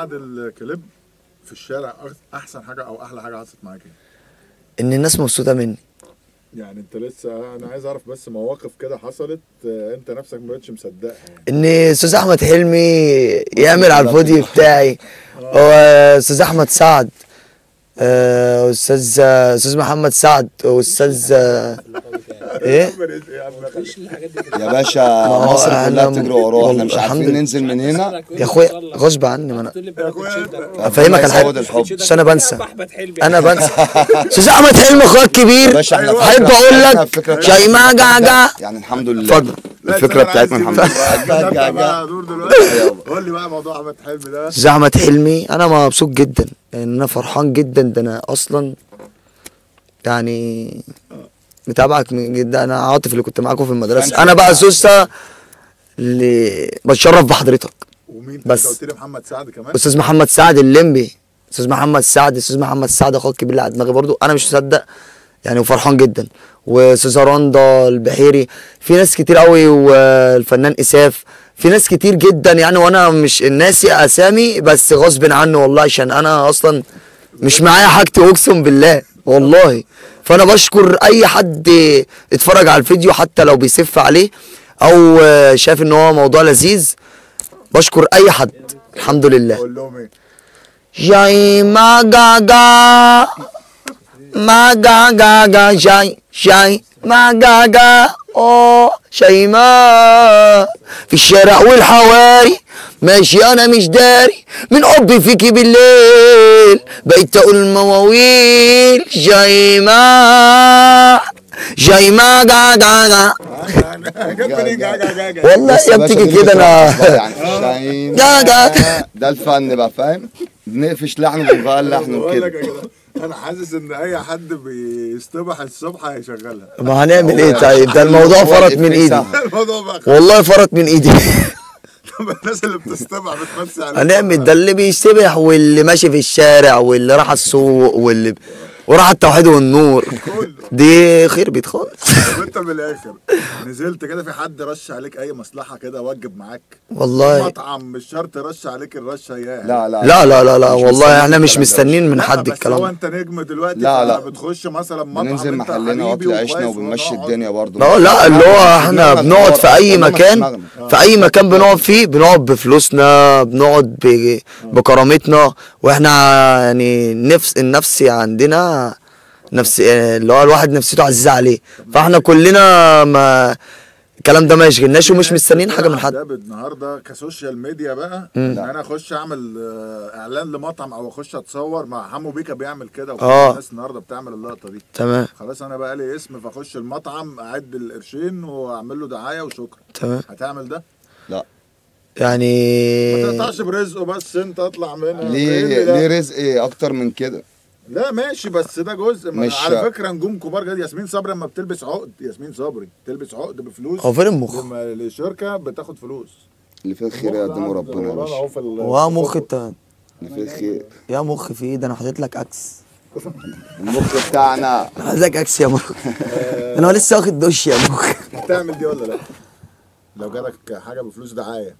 بعد الكليب في الشارع أح- احسن حاجه او احلى حاجه حصلت معاك ايه ان الناس مبسوطه مني يعني انت لسه انا عايز اعرف بس مواقف كده حصلت آه، انت نفسك ما بقتش مصدقها يعني ان استاذ احمد حلمي يعمل على الفيديو بتاعي هو استاذ احمد سعد آه، استاذ استاذ محمد سعد واستاذ آه، ايه يا باشا هو مصر كلها أنا- بتجري وراه احنا مش الحمد عارفين لله. ننزل من هنا يا اخويا غصب عني ما انا يا اخويا افهمك على يزود حاجه الحب مش انا بنسى احمد حلمي انا بنسى استاذ احمد حلمي اخويا الكبير باشا احنا احب اقول لك شيماء جعجع يعني الحمد لله اتفضل لا، الفكره أنا عايز بتاعتنا الحمد تبقى- لله تبقى بقى دور دلوقتي قول لي بقى موضوع احمد حلمي ده استاذ احمد حلمي انا مبسوط جدا لان انا فرحان جدا ده انا اصلا يعني متابعك من جدا انا عاطف اللي كنت معاكم في المدرسه انا بقى سوسه اللي بتشرف بحضرتك ومين بس. بس قلت لي محمد سعد كمان استاذ محمد سعد الليمبي استاذ محمد سعد استاذ محمد سعد اخوك الكبير اللي على دماغي برضو انا مش مصدق يعني وفرحان جدا واستاذ رندا البحيري في ناس كتير قوي والفنان اساف في ناس كتير جدا يعني وانا مش ناسي اسامي بس غصب عني والله عشان انا اصلا مش معايا حاجتي اقسم بالله والله فانا بشكر اي حد اتفرج على الفيديو حتى لو بيسف عليه او شايف ان هو موضوع لذيذ بشكر اي حد الحمد لله قول لهم ايه Jai Magaga Magaga Jai Jai Magaga Oh شيماء في الشارع والحواري ماشي انا مش داري من حبي فيكي بالليل بقيت اقول مواويل شيماء شيماء جا جا جا جت منين جا جا جا جا والله بص يا باشا بتيجي دي كده انا بتبقى يعني في الشاهين. جا جا ده الفن بقى فاهم بنقفش لحن وبنغير لحن بقول لك وكده يا جدع، انا حاسس ان اي حد بيصطبح الصبح هيشغلها ما هنعمل ايه طيب ده الموضوع هو فرط من الإفيه ايدي سهل. الموضوع بقى والله فرط من ايدي طب الناس اللي بتصطبح بتمسي على هنعمل ده اللي بيشتبح واللي ماشي في الشارع واللي راح السوق واللي وراح التوحيد والنور دي خربت خالص طب انت من الاخر نزلت كده في حد رش عليك اي مصلحه كده واجب معاك والله مطعم مش شرط يرش عليك الرشه اياها لا لا لا لا لا لا مش والله مستنيين احنا مش الكلام ده. مستنيين من لا، حد بس الكلام هو ده انت نجم دلوقتي لا، لا. بتخش مثلا مطعم بننزل انت محلنا حبيبي واكل عيشنا وكويس وبنمشي ونقعد. الدنيا برضه لا لا اللي هو احنا دماغنا بنقعد في اي دماغنا مكان دماغنا. في اي مكان بنقعد فيه بنقعد بفلوسنا بنقعد ب- بكرامتنا واحنا يعني نفس النفس عندنا نفس اللي هو الواحد نفسيته عزيزه عليه فاحنا كلنا ما الكلام ده ما يشغلناش ومش مستنيين حاجه من حد ده النهارده كسوشيال ميديا بقى ان انا اخش اعمل آه، اعلان لمطعم او اخش اتصور مع حمو بيكا بيعمل كده وكل آه. الناس النهارده بتعمل اللقطه دي تمام خلاص انا بقى لي اسم فاخش المطعم اعد القرشين واعمل له دعايه وشكرا تمام هتعمل ده ما يعني تقطعش برزقه بس انت اطلع منها ليه إيه ده؟ ليه رزق ايه اكتر من كده لا ماشي بس ده جزء ما مش- على فكره نجوم كبار جدا ياسمين صبري لما بتلبس عقد ياسمين صبري تلبس عقد بفلوس هو فين المخ؟ لما لشركه بتاخد فلوس اللي فيه الخير يقدمه ربنا يا ورانا باشا أهو في ال- هو مخ انت اللي فيه الخير يا مخ في ايه ده انا حاطط لك عكس المخ بتاعنا عايزك عكس يا مخ انا لسه واخد دش يا مخ هتعمل دي ولا لا؟ لو جالك حاجه بفلوس دعايه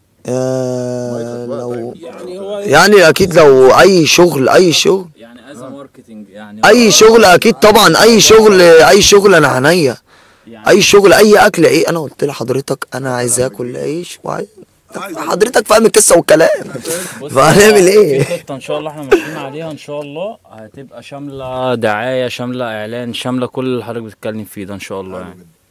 آه لو يعني هو يعني اكيد لو اي شغل اي شغل يعني از ماركتنج يعني اي شغل اكيد طبعا اي شغل اي شغل انا عينيا يعني اي شغل اي اكل ايه انا قلت لحضرتك انا عايز اكل عيش وعايز حضرتك فاهم القصه والكلام بص، فهنعمل ايه في خطه ان شاء الله احنا ماشيين عليها ان شاء الله هتبقى شامله دعايه شامله اعلان شامله كل اللي حضرتك بتتكلم فيه ده ان شاء الله يعني